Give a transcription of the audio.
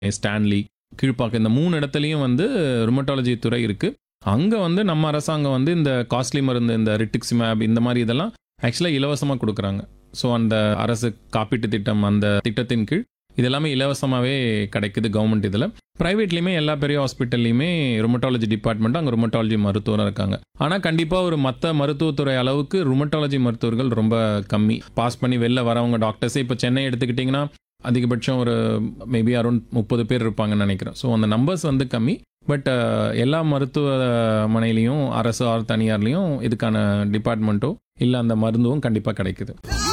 Stanley Kilpauk இந்த மூணு இடத்துலையும் வந்து ருமட்டாலஜி துறை இருக்குது அங்கே வந்து நம்ம அரசாங்கம் வந்து இந்த காஸ்ட்லி மருந்து இந்த ரிட்டிக்ஸிமேப் இந்த மாதிரி இதெல்லாம் ஆக்சுவலாக இலவசமாக கொடுக்குறாங்க ஸோ அந்த அரசு காப்பீட்டு திட்டம் அந்த திட்டத்தின் கீழ் இது எல்லாமே இலவசமாகவே கிடைக்குது கவர்மெண்ட் இதில் ப்ரைவேட்லேயுமே எல்லா பெரிய ஹாஸ்பிட்டல்லையுமே ருமட்டாலஜி டிபார்ட்மெண்ட் அங்கே ருமட்டாலஜி மருத்துவரும் இருக்காங்க ஆனால் கண்டிப்பாக ஒரு மற்ற மருத்துவத்துறை அளவுக்கு ருமட்டாலஜி மருத்துவர்கள் ரொம்ப கம்மி பாஸ் பண்ணி வெளில வரவங்க டாக்டர்ஸே இப்போ சென்னை எடுத்துக்கிட்டிங்கன்னா அதிகபட்சம் ஒரு மேபி அரௌண்ட் முப்பது பேர் இருப்பாங்கன்னு நினைக்கிறேன் ஸோ அந்த நம்பர்ஸ் வந்து கம்மி பட் எல்லா மருத்துவமனையிலையும் அரசு ஆர் தனியார்லேயும் இதுக்கான டிபார்ட்மெண்ட்டோ இல்லை அந்த மருந்தும் கண்டிப்பாக கிடைக்குது